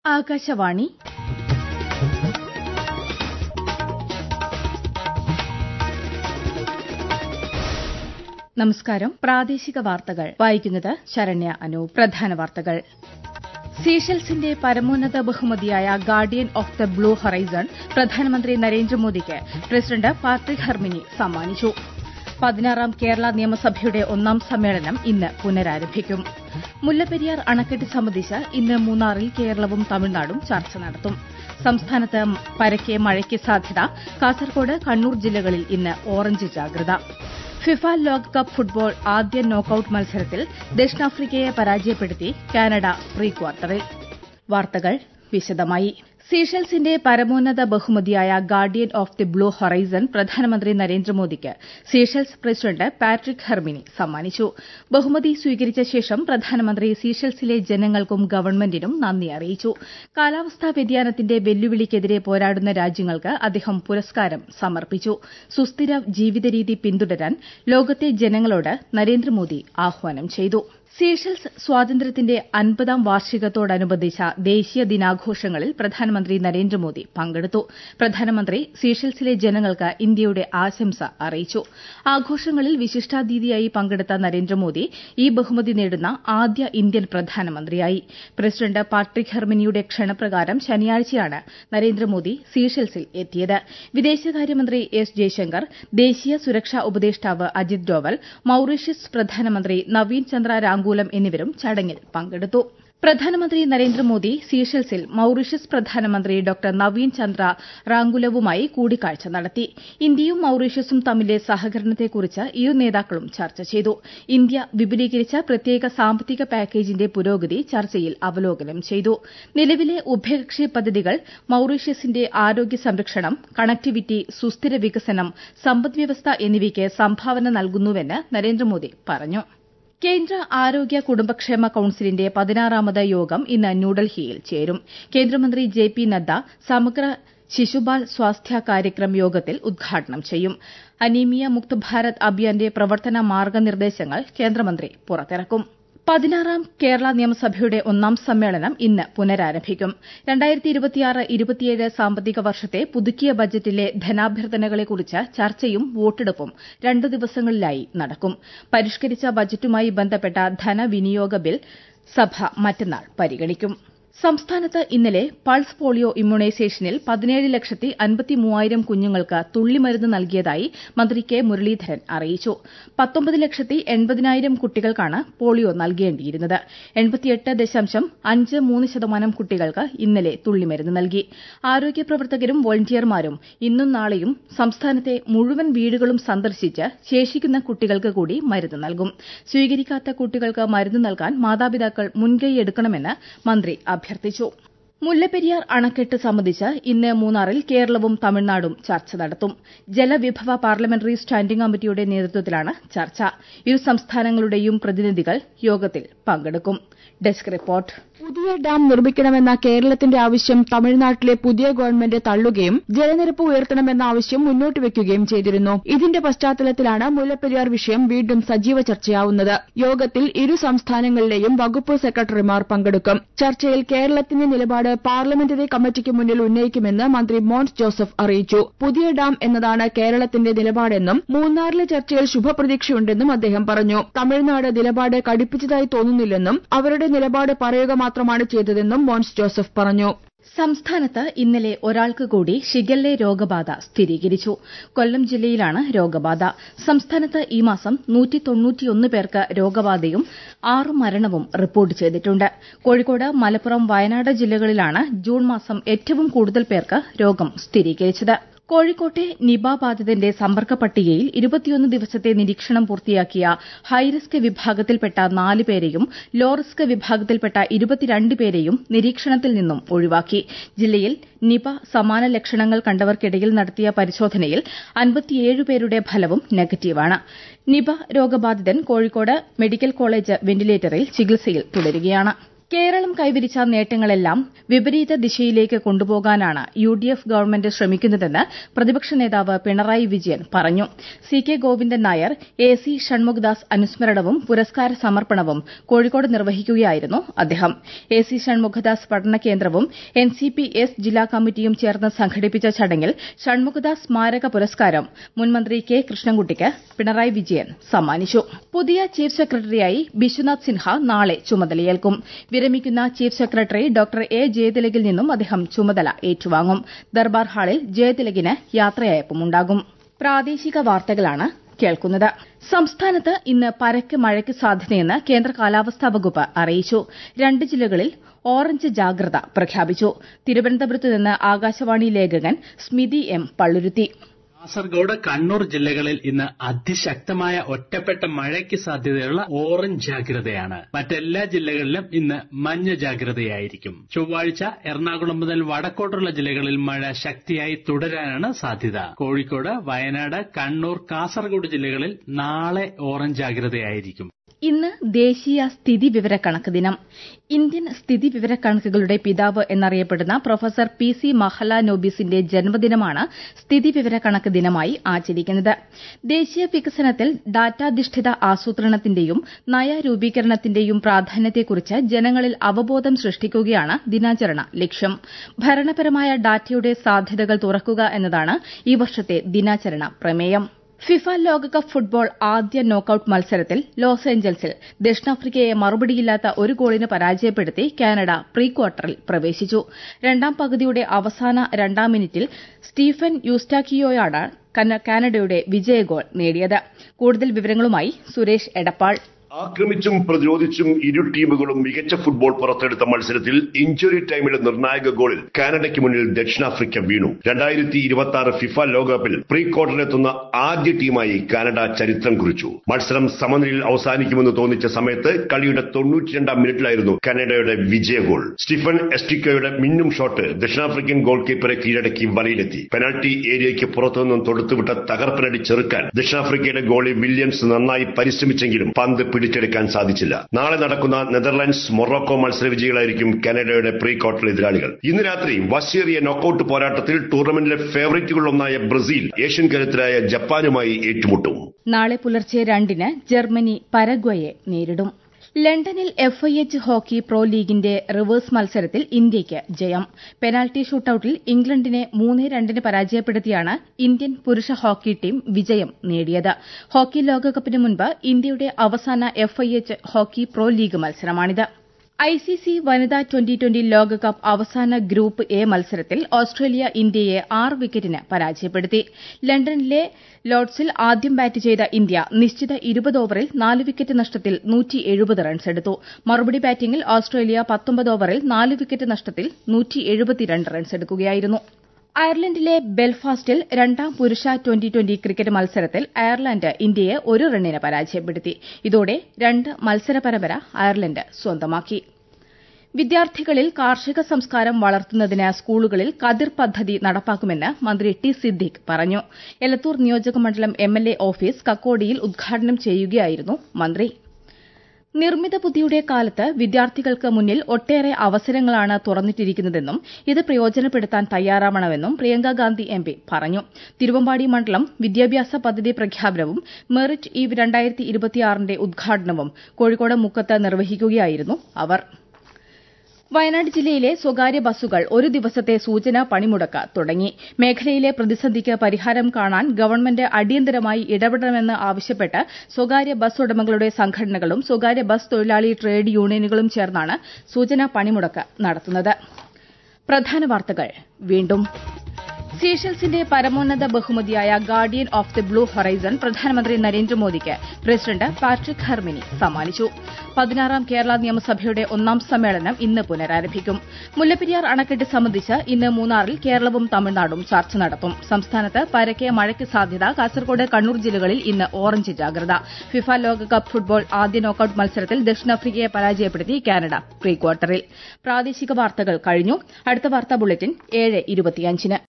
ആകാശവാണി നമസ്കാരം പ്രാദേശിക വാർത്തകൾ വായിക്കുന്നത് ശരണ്യ അനൂപ് പ്രധാന വാർത്തകൾ സീഷെൽസിന്റെ പരമോന്നത ബഹുമതിയായ guardian of the blue horizon പ്രധാനമന്ത്രി നരേന്ദ്രമോദിക്ക് പ്രസിഡന്റ് പാട്രിക് ഹെർമിനി സമ്മാനിച്ചു പതിനാറാം കേരള നിയമസഭയുടെ ഒന്നാം സമ്മേളനം ഇന്ന് പുനരാരംഭിക്കും മുല്ലപ്പെരിയാർ അണക്കെട്ട് സംബന്ധിച്ച് ഇന്ന് മൂന്നാറിൽ കേരളവും തമിഴ്നാടും ചർച്ച നടത്തും സംസ്ഥാനത്ത് പരക്കെ മഴയ്ക്ക് സാധ്യത കാസർകോട് കണ്ണൂർ ജില്ലകളിൽ ഇന്ന് ഓറഞ്ച് ജാഗ്രത ഫിഫ ലോകകപ്പ് ഫുട്ബോൾ ആദ്യ നോക്കൌട്ട് മത്സരത്തിൽ ദക്ഷിണാഫ്രിക്കയെ പരാജയപ്പെടുത്തി കാനഡ പ്രീ ക്വാർട്ടറിൽ വാർത്തകൾ വിശദമായി സീഷെൽസിന്റെ പരമോന്നത ബഹുമതിയായ guardian of the blue horizon പ്രധാനമന്ത്രി നരേന്ദ്രമോദിക്ക് സീഷെൽസ് പ്രസിഡന്റ് പാട്രിക് ഹെർമിനി സമ്മാനിച്ചു ബഹുമതി സ്വീകരിച്ച ശേഷം പ്രധാനമന്ത്രി സീഷെൽസിലെ ജനങ്ങൾക്കും ഗവൺമെന്റിനും നന്ദി അറിയിച്ചു കാലാവസ്ഥാ വ്യതിയാനത്തിന്റെ വെല്ലുവിളിക്കെതിരെ പോരാടുന്ന രാജ്യങ്ങൾക്ക് അദ്ദേഹം പുരസ്കാരം സമർപ്പിച്ചു സുസ്ഥിര ജീവിതരീതി പിന്തുടരാൻ ലോകത്തെ ജനങ്ങളോട് നരേന്ദ്രമോദി ആഹ്വാനം ചെയ്തു സീഷെൽസ് സ്വാതന്ത്ര്യത്തിന്റെ അൻപതാം വാർഷികത്തോടനുബന്ധിച്ച ദേശീയ ദിനാഘോഷങ്ങളിൽ പ്രധാനമന്ത്രി നരേന്ദ്രമോദി പങ്കെടുത്തു പ്രധാനമന്ത്രി സീഷെൽസിലെ ജനങ്ങൾക്ക് ഇന്ത്യയുടെ ആശംസ അറിയിച്ചു ആഘോഷങ്ങളിൽ വിശിഷ്ടാതിഥിയായി പങ്കെടുത്ത നരേന്ദ്രമോദി ഈ ബഹുമതി നേടുന്ന ആദ്യ ഇന്ത്യൻ പ്രധാനമന്ത്രിയായി പ്രസിഡന്റ് പാട്രിക് ഹെർമിനിയുടെ ക്ഷണപ്രകാരം ശനിയാഴ്ചയാണ് നരേന്ദ്രമോദി സീഷെൽസിൽ എത്തിയത് വിദേശകാര്യമന്ത്രി എസ് ജയശങ്കർ ദേശീയ സുരക്ഷാ ഉപദേഷ്ടാവ് അജിത് ഡോവൽ മൌറീഷ്യസ് പ്രധാനമന്ത്രി നവീൻ ചന്ദ്ര രാങ്കൂലം എന്നിവരും ചടങ്ങിൽ പങ്കെടുത്തു പ്രധാനമന്ത്രി നരേന്ദ്രമോദി സീഷെൽസിൽ മൌറീഷ്യസ് പ്രധാനമന്ത്രി ഡോക്ടർ നവീൻ ചന്ദ്ര റാങ്കുലവുമായി കൂടിക്കാഴ്ച നടത്തി ഇന്ത്യയും മൌറീഷ്യസും തമ്മിലെ സഹകരണത്തെക്കുറിച്ച് ഇരു നേതാക്കളും ചർച്ച ചെയ്തു ഇന്ത്യ വിപുലീകരിച്ച പ്രത്യേക സാമ്പത്തിക പാക്കേജിന്റെ പുരോഗതി ചർച്ചയിൽ അവലോകനം ചെയ്തു നിലവിലെ ഉഭയകക്ഷി പദ്ധതികൾ മൌറീഷ്യസിന്റെ ആരോഗ്യ സംരക്ഷണം കണക്ടിവിറ്റി സുസ്ഥിര വികസനം സമ്പദ്വ്യവസ്ഥ എന്നിവയ്ക്ക് സംഭാവന നൽകുന്നുവെന്ന് നരേന്ദ്രമോദി പറഞ്ഞു കേന്ദ്ര ആരോഗ്യ കുടുംബക്ഷേമ കൌൺസിലിന്റെ പതിനാറാമത് യോഗം ഇന്ന് ന്യൂഡൽഹിയിൽ ചേരും കേന്ദ്രമന്ത്രി ജെ പി നദ്ദ സമഗ്ര ശിശുബാൽ സ്വാസ്ഥ്യ കാര്യക്രം യോഗത്തിൽ ഉദ്ഘാടനം ചെയ്യും അനീമിയ മുക്ത് ഭാരത് അഭിയാന്റെ പ്രവർത്തന മാർഗ്ഗനിർദ്ദേശങ്ങൾ കേന്ദ്രമന്ത്രി പുറത്തിറക്കും പതിനാറാം കേരള നിയമസഭയുടെ ഒന്നാം സമ്മേളനം ഇന്ന് പുനരാരംഭിക്കും സാമ്പത്തിക വർഷത്തെ പുതുക്കിയ ബജറ്റിലെ ധനാഭ്യർത്ഥനകളെക്കുറിച്ച് ചർച്ചയും വോട്ടെടുപ്പും രണ്ടു ദിവസങ്ങളിലായി നടക്കും പരിഷ്കരിച്ച ബജറ്റുമായി ബന്ധപ്പെട്ട ധനവിനിയോഗ ബിൽ സഭ മറ്റന്നാൾ പരിഗണിക്കും സംസ്ഥാനത്ത് ഇന്നലെ പൾസ് പോളിയോ ഇമ്മ്യൂണൈസേഷനിൽ പതിനേഴ് ലക്ഷത്തി അൻപത്തി മൂവായിരം കുഞ്ഞുങ്ങൾക്ക് തുള്ളിമരുന്ന് നൽകിയതായി മന്ത്രി കെ മുരളീധരൻ അറിയിച്ചു പത്തൊമ്പത് ലക്ഷത്തി എൺപതിനായിരം കുട്ടികൾക്കാണ് പോളിയോ നൽകേണ്ടിയിരുന്നത് എൺപത്തിയെട്ട് ദശാംശം അഞ്ച് മൂന്ന് ശതമാനം കുട്ടികൾക്ക് ഇന്നലെ തുള്ളിമരുന്ന് നൽകി ആരോഗ്യ പ്രവർത്തകരും വോളണ്ടിയർമാരും ഇന്നും നാളെയും സംസ്ഥാനത്തെ മുഴുവൻ വീടുകളും സന്ദർശിച്ച് ശേഷിക്കുന്ന കുട്ടികൾക്ക് കൂടി മരുന്ന് നൽകും സ്വീകരിക്കാത്ത കുട്ടികൾക്ക് മരുന്ന് നൽകാൻ മാതാപിതാക്കൾ മുൻകൈയെടുക്കണമെന്ന് മന്ത്രി അഭ്യർത്ഥിച്ചു മുല്ലപ്പെരിയാർ അണക്കെട്ട് സംബന്ധിച്ച് ഇന്ന് മൂന്നാറിൽ കേരളവും തമിഴ്നാടും ചർച്ച നടത്തും ജലവിഭവ പാർലമെന്ററി സ്റ്റാൻഡിംഗ് കമ്മിറ്റിയുടെ നേതൃത്വത്തിലാണ് ചർച്ച ഇരു സംസ്ഥാനങ്ങളുടെയും പ്രതിനിധികൾ യോഗത്തിൽ പങ്കെടുക്കും ഡെസ്ക് റിപ്പോർട്ട് പുതിയ ഡാം നിർമ്മിക്കണമെന്ന കേരളത്തിന്റെ ആവശ്യം തമിഴ്നാട്ടിലെ പുതിയ ഗവൺമെന്റ് തള്ളുകയും ജലനിരപ്പ് ഉയർത്തണമെന്ന ആവശ്യം മുന്നോട്ട് വയ്ക്കുകയും ചെയ്തിരുന്നു ഇതിന്റെ പശ്ചാത്തലത്തിലാണ് മുല്ലപ്പെരിയാർ വിഷയം വീണ്ടും സജീവ ചർച്ചയാവുന്നത് യോഗത്തിൽ ഇരു സംസ്ഥാനങ്ങളിലെയും വകുപ്പ് സെക്രട്ടറിമാർ പങ്കെടുക്കും ചർച്ചയിൽ കേരളത്തിന്റെ നിലപാട് പാർലമെന്ററി കമ്മിറ്റിക്ക് മുന്നിൽ ഉന്നയിക്കുമെന്ന് മന്ത്രി മോൻസ് ജോസഫ് അറിയിച്ചു പുതിയ ഡാം എന്നതാണ് കേരളത്തിന്റെ നിലപാടെന്നും മൂന്നാറിലെ ചർച്ചയിൽ ശുഭപ്രതീക്ഷയുണ്ടെന്നും അദ്ദേഹം പറഞ്ഞു തമിഴ്നാട് നിലപാട് കടുപ്പിച്ചതായി തോന്നുന്നില്ലെന്നും അവരുടെ നിലപാട് പറയുക മാത്രമാണ് ചെയ്തതെന്നും മോൻസ് ജോസഫ് പറഞ്ഞു സംസ്ഥാനത്ത് ഇന്നലെ ഒരാൾക്ക് കൂടി ഷിഗല്ല രോഗബാധ സ്ഥിരീകരിച്ചു കൊല്ലം ജില്ലയിലാണ് രോഗബാധ സംസ്ഥാനത്ത് ഈ മാസം പേർക്ക് രോഗബാധയും ആറ് മരണവും റിപ്പോർട്ട് ചെയ്തിട്ടുണ്ട് കോഴിക്കോട് മലപ്പുറം വയനാട് ജില്ലകളിലാണ് ജൂൺ മാസം ഏറ്റവും കൂടുതൽ പേർക്ക് രോഗം സ്ഥിരീകരിച്ചത് കോഴിക്കോട്ടെ നിപ ബാധിതന്റെ സമ്പർക്ക പട്ടികയിൽ ഇരുപത്തിയൊന്ന് ദിവസത്തെ നിരീക്ഷണം പൂർത്തിയാക്കിയ ഹൈറിസ്ക് വിഭാഗത്തിൽപ്പെട്ട നാല് പേരെയും ലോ റിസ്ക് വിഭാഗത്തിൽപ്പെട്ട ഇരുപത്തിരണ്ട് പേരെയും നിരീക്ഷണത്തിൽ നിന്നും ഒഴിവാക്കി ജില്ലയിൽ നിപ സമാന ലക്ഷണങ്ങൾ കണ്ടവർക്കിടയിൽ നടത്തിയ പരിശോധനയിൽ അൻപത്തിയേഴ് പേരുടെ ഫലവും നെഗറ്റീവാണ് നിപ രോഗബാധിതൻ കോഴിക്കോട് മെഡിക്കൽ കോളേജ് വെന്റിലേറ്ററിൽ ചികിത്സയിൽ തുടരുകയാണ് കേരളം കൈവരിച്ച നേട്ടങ്ങളെല്ലാം വിപരീത ദിശയിലേക്ക് കൊണ്ടുപോകാനാണ് യു ഡി എഫ് ഗവൺമെന്റ് ശ്രമിക്കുന്നതെന്ന് പ്രതിപക്ഷ നേതാവ് പിണറായി വിജയൻ പറഞ്ഞു C K Govindan Nair A C Shanmukhadas അനുസ്മരണവും പുരസ്കാര സമർപ്പണവും കോഴിക്കോട് നിർവഹിക്കുകയായിരുന്നു അദ്ദേഹം എ സി ഷൺമുഖദാസ് പഠന കേന്ദ്രവും എൻ സി പി എസ് ജില്ലാ കമ്മിറ്റിയും ചേർന്ന് സംഘടിപ്പിച്ച ചടങ്ങിൽ ഷൺമുഖദാസ് സ്മാരക പുരസ്കാരം മുൻമന്ത്രി കെ കൃഷ്ണൻകുട്ടിക്ക് പിണറായി വിജയൻ സമ്മാനിച്ചു പുതിയ ചീഫ് സെക്രട്ടറിയായി ബിശ്വനാഥ് സിൻഹ നാളെ ചുമതലയേൽക്കും വിരമിക്കുന്ന ചീഫ് സെക്രട്ടറി ഡോക്ടർ എ ജയതിലകിൽ നിന്നും അദ്ദേഹം ചുമതല ഏറ്റുവാങ്ങും ദർബാർ ഹാളിൽ ജയതിലകിന് യാത്രയയപ്പുമുണ്ടാകും പ്രാദേശിക വാർത്തകളാണ് കേൾക്കുന്നത് സംസ്ഥാനത്ത് ഇന്ന് പരക്കെ മഴയ്ക്ക് സാധ്യതയെന്ന് കേന്ദ്ര കാലാവസ്ഥാ വകുപ്പ് അറിയിച്ചു രണ്ട് ജില്ലകളിൽ ഓറഞ്ച് ജാഗ്രത പ്രഖ്യാപിച്ചു തിരുവനന്തപുരത്ത് നിന്ന് ആകാശവാണി ലേഖകൻ സ്മിതി എം പള്ളുരുത്തി കാസർഗോഡ് കണ്ണൂർ ജില്ലകളിൽ ഇന്ന് അതിശക്തമായ ഒറ്റപ്പെട്ട മഴയ്ക്ക് സാധ്യതയുള്ള ഓറഞ്ച് ജാഗ്രതയാണ് മറ്റെല്ലാ ജില്ലകളിലും ഇന്ന് മഞ്ഞ ജാഗ്രതയായിരിക്കും ചൊവ്വാഴ്ച എറണാകുളം മുതൽ വടക്കോട്ടുള്ള ജില്ലകളിൽ മഴ ശക്തിയായി തുടരാനാണ് സാധ്യത കോഴിക്കോട് വയനാട് കണ്ണൂർ കാസർഗോഡ് ജില്ലകളിൽ നാളെ ഓറഞ്ച് ജാഗ്രതയായിരിക്കും ഇന്ന് ദേശീയ സ്ഥിതി വിവരക്കണക്ക് ദിനം ഇന്ത്യൻ സ്ഥിതി വിവരക്കണക്കുകളുടെ പിതാവ് എന്നറിയപ്പെടുന്ന പ്രൊഫസർ പി സി മഹലാനോബിസിന്റെ ജന്മദിനമാണ് സ്ഥിതി വിവരക്കണക്ക് ദിനമായി ആചരിക്കുന്നത് ദേശീയ വികസനത്തിൽ ഡാറ്റാധിഷ്ഠിത ആസൂത്രണത്തിന്റെയും നയരൂപീകരണത്തിന്റെയും പ്രാധാന്യത്തെക്കുറിച്ച് ജനങ്ങളിൽ അവബോധം സൃഷ്ടിക്കുകയാണ് ദിനാചരണ ലക്ഷ്യം ഭരണപരമായ ഡാറ്റയുടെ സാധ്യതകൾ തുറക്കുക എന്നതാണ് ഈ വർഷത്തെ ദിനാചരണ പ്രമേയം ഫിഫ ലോകകപ്പ് ഫുട്ബോൾ ആദ്യ നോക്കൌട്ട് മത്സരത്തിൽ ലോസ് ഏഞ്ചൽസിൽ ദക്ഷിണാഫ്രിക്കയെ മറുപടിയില്ലാത്ത ഒരു ഗോളിന് പരാജയപ്പെടുത്തി കാനഡ പ്രീ ക്വാർട്ടറിൽ പ്രവേശിച്ചു രണ്ടാം പകുതിയുടെ അവസാന രണ്ടാം മിനിറ്റിൽ സ്റ്റീഫൻ യൂസ്റ്റാക്കിയോയാണ് കാനഡയുടെ വിജയഗോൾ നേടിയത് കൂടുതൽ വിവരങ്ങളുമായി സുരേഷ് എടപ്പാൾ ആക്രമിച്ചും പ്രതിരോധിച്ചും ഇരു ടീമുകളും മികച്ച ഫുട്ബോൾ പുറത്തെടുത്ത മത്സരത്തിൽ ഇഞ്ചുറി ടൈമിലെ നിർണായക ഗോളിൽ കാനഡയ്ക്ക് മുന്നിൽ ദക്ഷിണാഫ്രിക്ക വീണു രണ്ടായിരത്തി ഇരുപത്തി ആറ് ഫിഫ ലോകകപ്പിൽ പ്രീ ക്വാർട്ടറിലെത്തുന്ന ആദ്യ ടീമായി കാനഡ ചരിത്രം കുറിച്ചു മത്സരം സമനിലയിൽ അവസാനിക്കുമെന്ന് തോന്നിച്ച സമയത്ത് കളിയുടെ തൊണ്ണൂറ്റിരണ്ടാം മിനിറ്റിലായിരുന്നു കാനഡയുടെ വിജയ ഗോൾ സ്റ്റീഫൻ എസ്റ്റിക്കോയുടെ മിന്നും ഷോട്ട് ദക്ഷിണാഫ്രിക്കൻ ഗോൾ കീപ്പറെ കീഴടക്കി വലയിലെത്തി പെനാൽറ്റി ഏരിയയ്ക്ക് പുറത്തുനിന്നും തൊടുത്തുവിട്ട തകർപ്പനടി ചെറുക്കാൻ ദക്ഷിണാഫ്രിക്കയുടെ ഗോളി വില്യംസ് നന്നായി പരിശ്രമിച്ചെങ്കിലും പന്ത് പിടിച്ചെടുക്കാൻ സാധിച്ചില്ല നാളെ നടക്കുന്ന നെതർലാൻഡ്സ് മൊറോക്കോ മത്സര വിജയികളായിരിക്കും കാനഡയുടെ പ്രീ ക്വാർട്ടർ എതിരാളികൾ ഇന്ന് രാത്രി വശേറിയ നോക്കൌട്ട് പോരാട്ടത്തിൽ ടൂർണമെന്റിലെ ഫേവറേറ്റുകളിലൊന്നായ ബ്രസീൽ ഏഷ്യൻ കരുത്തരായ ജപ്പാനുമായി ഏറ്റുമുട്ടും നാളെ പുലർച്ചെ രണ്ടിന് ജർമ്മനി പരഗ്വയെ നേരിടും ലണ്ടനിൽ F I H hockey pro ലീഗിന്റെ റിവേഴ്സ് മത്സരത്തിൽ ഇന്ത്യയ്ക്ക് ജയം പെനാൽറ്റി ഷൂട്ടൌട്ടിൽ ഇംഗ്ലണ്ടിനെ മൂന്ന് രണ്ടിന് പരാജയപ്പെടുത്തിയാണ് ഇന്ത്യൻ പുരുഷ ഹോക്കി ടീം വിജയം നേടിയത് ഹോക്കി ലോകകപ്പിന് മുൻപ് ഇന്ത്യയുടെ അവസാന F I H hockey pro league മത്സരമാണിത് ഐസിസി വനിതാ ട്വന്റി ട്വന്റി ലോകകപ്പ് അവസാന ഗ്രൂപ്പ് എ മത്സരത്തിൽ ഓസ്ട്രേലിയ ഇന്ത്യയെ ആറ് വിക്കറ്റിന് പരാജയപ്പെടുത്തി ലണ്ടനിലെ ലോർഡ്സിൽ ആദ്യം ബാറ്റ് ചെയ്ത ഇന്ത്യ നിശ്ചിത ഇരുപത് ഓവറിൽ നാല് വിക്കറ്റ് നഷ്ടത്തിൽ റൺസെടുത്തു മറുപടി ബാറ്റിംഗിൽ ഓസ്ട്രേലിയ പത്തൊമ്പത് ഓവറിൽ നാല് വിക്കറ്റ് നഷ്ടത്തിൽ റൺസെടുക്കുകയായിരുന്നു അയർലൻഡിലെ ബെൽഫാസ്റ്റിൽ രണ്ടാം പുരുഷ ട്വന്റി ട്വന്റി ക്രിക്കറ്റ് മത്സരത്തിൽ അയർലൻഡ് ഇന്ത്യയെ ഒരു റണ്ണിന് പരാജയപ്പെടുത്തി ഇതോടെ രണ്ട് മത്സര പരമ്പര അയർലൻഡ് സ്വന്തമാക്കി വിദ്യാർത്ഥികളിൽ കാർഷിക സംസ്കാരം വളർത്തുന്നതിന് സ്കൂളുകളിൽ കതിർ പദ്ധതി നടപ്പാക്കുമെന്ന് മന്ത്രി ടി സിദ്ദിഖ് പറഞ്ഞു എലത്തൂർ നിയോജകമണ്ഡലം എംഎൽഎ ഓഫീസ് കക്കോടിയിൽ ഉദ്ഘാടനം ചെയ്യുകയായിരുന്നു മന്ത്രി നിർമ്മിത ബുദ്ധിയുടെ കാലത്ത് വിദ്യാർത്ഥികൾക്ക് മുന്നിൽ ഒട്ടേറെ അവസരങ്ങളാണ് തുറന്നിട്ടിരിക്കുന്നതെന്നും ഇത് പ്രയോജനപ്പെടുത്താൻ തയ്യാറാവണമെന്നും പ്രിയങ്ക ഗാന്ധി എം പി പറഞ്ഞു തിരുവമ്പാടി മണ്ഡലം വിദ്യാഭ്യാസ പദ്ധതി പ്രഖ്യാപനവും മെറിറ്റ് ഈവ് രണ്ടായിരത്തി ഇരുപത്തിയാറിന്റെ ഉദ്ഘാടനവും കോഴിക്കോട് മുക്കത്ത് നിർവഹിക്കുകയായിരുന്നു അവർ വയനാട് ജില്ലയിലെ സ്വകാര്യ ബസ്സുകൾ ഒരു ദിവസത്തെ സൂചനാ പണിമുടക്ക് തുടങ്ങി മേഖലയിലെ പ്രതിസന്ധിക്ക് പരിഹാരം കാണാൻ ഗവൺമെന്റ് അടിയന്തരമായി ഇടപെടണമെന്ന് ആവശ്യപ്പെട്ട് സ്വകാര്യ ബസ് ഉടമകളുടെ സംഘടനകളും സ്വകാര്യ ബസ് തൊഴിലാളി ട്രേഡ് യൂണിയനുകളും ചേർന്നാണ് സൂചനാ പണിമുടക്ക് നടത്തുന്നത് പ്രധാന വാർത്തകൾ വീണ്ടും സീഷൽസിന്റെ പരമോന്നത ബഹുമതിയായ guardian of the blue horizon പ്രധാനമന്ത്രി നരേന്ദ്രമോദിക്ക് പ്രസിഡന്റ് പാട്രിക് ഹെർമിനി സമ്മാനിച്ചു പതിനാറാം കേരള നിയമസഭയുടെ ഒന്നാം സമ്മേളനം ഇന്ന് പുനരാരംഭിക്കും മുല്ലപ്പെരിയാർ അണക്കെട്ട് സംബന്ധിച്ച് ഇന്ന് മൂന്നാറിൽ കേരളവും തമിഴ്നാടും ചർച്ച നടത്തും സംസ്ഥാനത്ത് പരക്കെ മഴയ്ക്ക് സാധ്യത കാസർകോട് കണ്ണൂർ ജില്ലകളിൽ ഇന്ന് ഓറഞ്ച് ജാഗ്രത ഫിഫ ലോകകപ്പ് ഫുട്ബോൾ ആദ്യ നോക്കൌട്ട് മത്സരത്തിൽ ദക്ഷിണാഫ്രിക്കയെ പരാജയപ്പെടുത്തി കാനഡ പ്രീ ക്വാർട്ടറിൽ പ്രാദേശിക വാർത്തകൾ കഴിഞ്ഞു അടുത്ത വാർത്താ ബുള്ളറ്റിൻ ഏഴ് ഇരുപത്തിയഞ്ചിന്